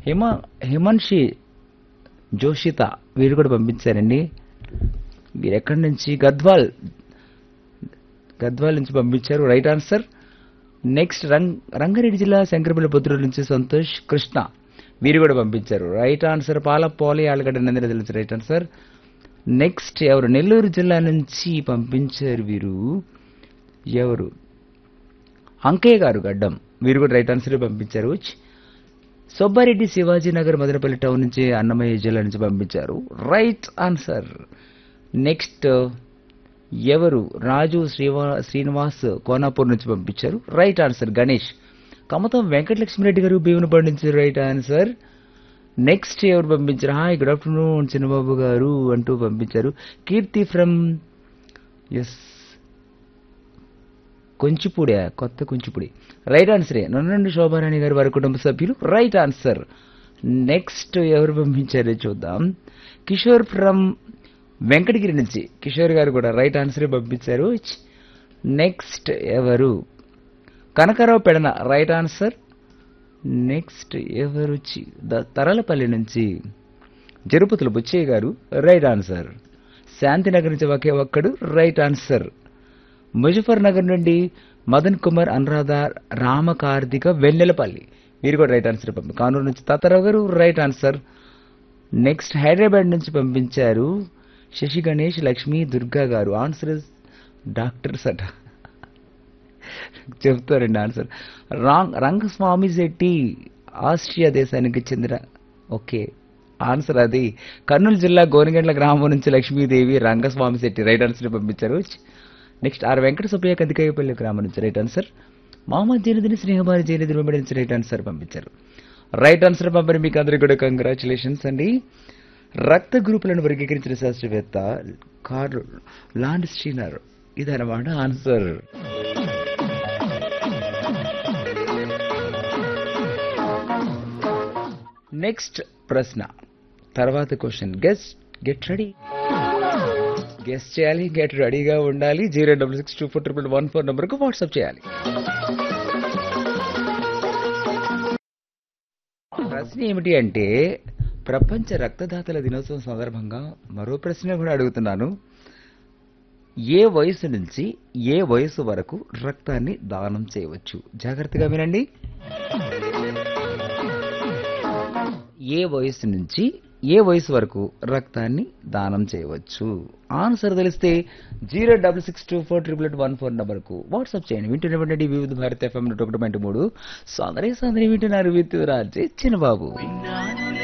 హిమ హిమన్షి జోషిత వీరు కూడా పంపించారండి వీరు ఎక్కడి నుంచి గద్వాల్ గద్వాల్ నుంచి పంపించారు రైట్ ఆన్సర్ నెక్స్ట్ రంగ్ రంగారెడ్డి జిల్లా శంకరపల్లి పుత్రుల నుంచి సంతోష్ కృష్ణ వీరు కూడా పంపించారు రైట్ ఆన్సర్ పాలపోలి ఆలగడ్డ నందిన తెలుసు రైట్ ఆన్సర్ నెక్స్ట్ ఎవరు నెల్లూరు జిల్లా నుంచి పంపించారు వీరు ఎవరు అంకయ్య గారు గడ్డం వీరు కూడా రైట్ ఆన్సర్ పంపించారు సుబ్బారెడ్డి శివాజీ నగర్ మదనపల్లి టౌన్ నుంచి అన్నమయ్య జిల్లా నుంచి పంపించారు రైట్ ఆన్సర్ నెక్స్ట్ ఎవరు రాజు శ్రీవా శ్రీనివాస్ కోనాపూర్ నుంచి పంపించారు రైట్ ఆన్సర్ గణేష్ కమతం వెంకటలక్ష్మిరెడ్డి గారు భీమునిపాడు నుంచి రైట్ ఆన్సర్ నెక్స్ట్ ఎవరు పంపించారు హాయ్ గుడ్ ఆఫ్టర్నూన్ చిన్నబాబు గారు అంటూ పంపించారు కీర్తి ఫ్రమ్ ఎస్ కొంచిపూడి కొత్త కొంచిపూడి రైట్ ఆన్సరే నన్ను శోభారాణి గారు వారి కుటుంబ సభ్యులు రైట్ ఆన్సర్ నెక్స్ట్ ఎవరు పంపించారో చూద్దాం కిషోర్ ఫ్రమ్ వెంకటగిరి నుంచి కిషోర్ గారు కూడా రైట్ ఆన్సరే పంపించారు నెక్స్ట్ ఎవరు Kanakarao Pedana right answer next ఎవరు చి- ద- తరలపల్లి నుంచి జరుపతుల బుచ్చయ్య గారు రైట్ ఆన్సర్ శాంతినగర్ నుంచి ఒకే ఒక్కడు రైట్ ఆన్సర్ ముజఫర్ నగర్ నుండి మదన్ కుమార్ అనురాధ రామకార్తిక వెన్నెలపల్లి వీరు కూడా రైట్ ఆన్సర్ పంపి కానూరు నుంచి తాతారావు గారు రైట్ ఆన్సర్ నెక్స్ట్ హైదరాబాద్ నుంచి పంపించారు శశి గణేష్ లక్ష్మి దుర్గా గారు ఆన్సర్ డాక్టర్స్ అట చెప్తారండి answer wrong Rangaswamy Shetty Austria దేశానికి చెందిన ఓకే ఆన్సర్ అది కర్నూలు జిల్లా గోనగండ్ల గ్రామం నుంచి లక్ష్మీదేవి రంగస్వామి శెట్టి రైట్ ఆన్సర్ పంపించారు నెక్స్ట్ ఆర్ వెంకట సుబ్బయ్య కందికాయపల్లి గ్రామం నుంచి రైట్ ఆన్సర్ మహమ్మద్ జైనుద్దీన్ స్నేహబారి జైనుద్దీన్ వెంబడి నుంచి రైట్ ఆన్సర్ పంపించారు రైట్ ఆన్సర్ పంపిన మీకు అందరికీ కూడా కంగ్రాచులేషన్స్ అండి రక్త గ్రూపులను వర్గీకరించిన శాస్త్రవేత్త కార్ల్ లాండ్ స్టీనర్ ఇదన్నమాట ఆన్సర్ నెక్స్ట్ ప్రశ్న తర్వాత question guess get ready guess చేయాలి గెట్ రెడీగా ఉండాలి zero double six two four triple one four నెంబర్కు వాట్సాప్ చేయాలి ప్రశ్న ఏమిటి అంటే ప్రపంచ రక్తదాతల దినోత్సవం సందర్భంగా మరో ప్రశ్న కూడా అడుగుతున్నాను ఏ వయసు నుంచి ఏ వయసు వరకు రక్తాన్ని దానం చేయవచ్చు జాగ్రత్తగా వినండి ఏ వయసు నుంచి ఏ వయసు వరకు రక్తాన్ని దానం చేయవచ్చు ఆన్సర్ తెలిస్తే zero double six two four triple eight one four నెంబర్కు వాట్సాప్ చేయండి వింటున్నటువంటి వివిధ భారత ఎఫ్ఎం ఒకటి పాయింట్ మూడు సోదరి సోదరి వింటున్నారు విత్ రాజే చిన్నబాబు విన్నా